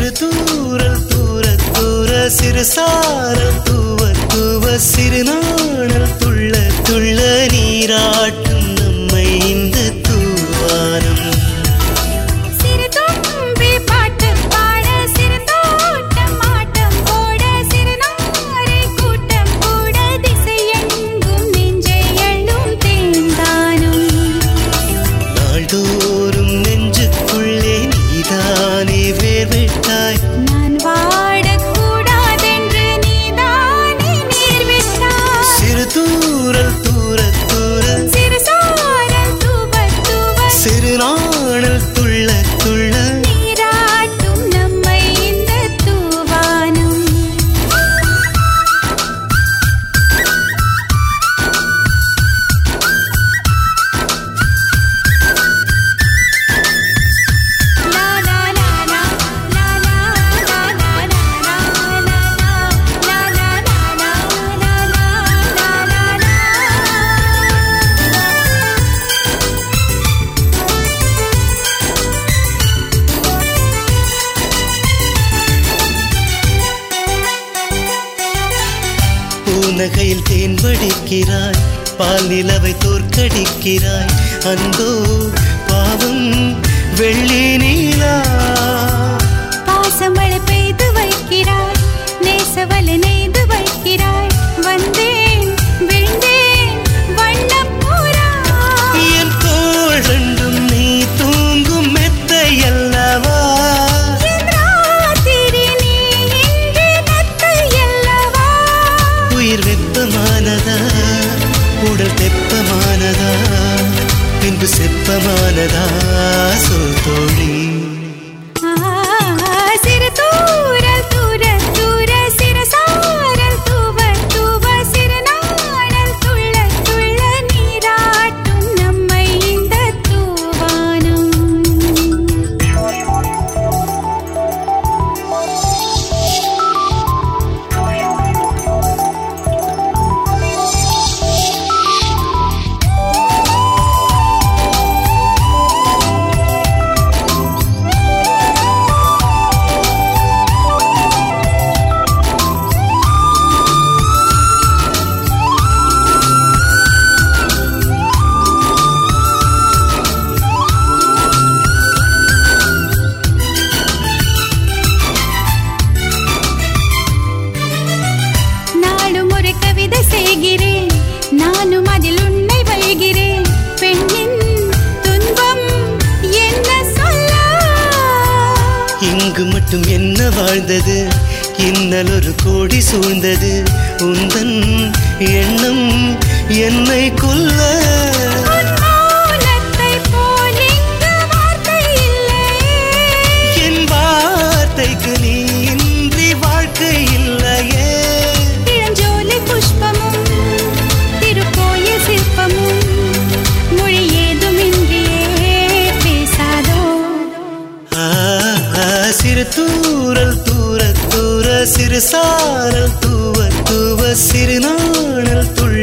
சிறு தூரல் தூர தூர சிறு சாரல் தூவ தூவ சிறு நாணல் துள்ள துள்ள நீராட்டும் நம்மை இந்த தூவானம் சிறு தும்பி பாட்டு பாட சிறு தோட்டம் ஆட்டம் போட சிறு நாரை கூட்டம் கூட திசையெங்கும் நெஞ்சை எள்ளும் தேந்தானும் நாள்தோறும் நெஞ்சுக்குள்ளே நீதானே வேர்விட்டாய் நான் வாடக்கூடாதென்று நீதானே நீர் விட்டாய் சிறு தூரல் தூர தூர சிறு சாரல் தூவ தூவ சிறு நாணல் துள்ள துள்ள நீராட்டும் நம்மை இந்த தூவானம் லா லா லா லா லா லா லா லா லா லா லா லா லா லா லா லா லா பூநகையில் தேன் வடிக்கிறாய் பால் நிலவை தோற்கடிக்கிறாய் அந்தோ பாவம் வெள்ளி நீலா பாசமழை பெய்து வைக்கிறாய் நேசவலை நெய்து வைக்கிறாய் வந்தேன் விழுந்தேன் வண்ணப்பூரா என் தோள் ரெண்டும் நீ தூங்கும் மெத்தை அல்லவா என் ராத்திரி நீ இன்று நத்தை அல்லவா உயிர் வெப்பமானதா உடல் தெப்பமானதா பின்பு செப்பமானதா சொல் தோழி ஆ, சிறு தூரல் தூர தூர சிறு சாரல் தூவ தூவ சிறு நாணல் துள்ள துள்ள நீராட்டும் நம்மை இந்த தூவானம் நாடும் ஒரு கவிதை செய்கிறேன் நானும் அதில் உன்னை வைகிறேன் பெண்ணின் துன்பம் என்ன சொல்ல இங்கு மட்டும் என்ன வாழ்ந்தது இன்னல் ஒரு கோடி சூழ்ந்தது உந்தன் எண்ணம் என்னை கொல்ல உன் மௌனத்தை போல் இங்கு வார்த்தை இல்லையே. என் வார்த்தைக்கு நீ இன்றி வாழ்க்கை இல்லையே இளஞ்சோலை புஷ்பமும் திருக்கோயில் சிற்பமும் மொழி ஏதுமின்றியே பேசாதோ ஆ, ஆ, சிறு தூரல் தூர தூர சிறு சாரல் தூவ தூவ சிறு நாணல் துள்ள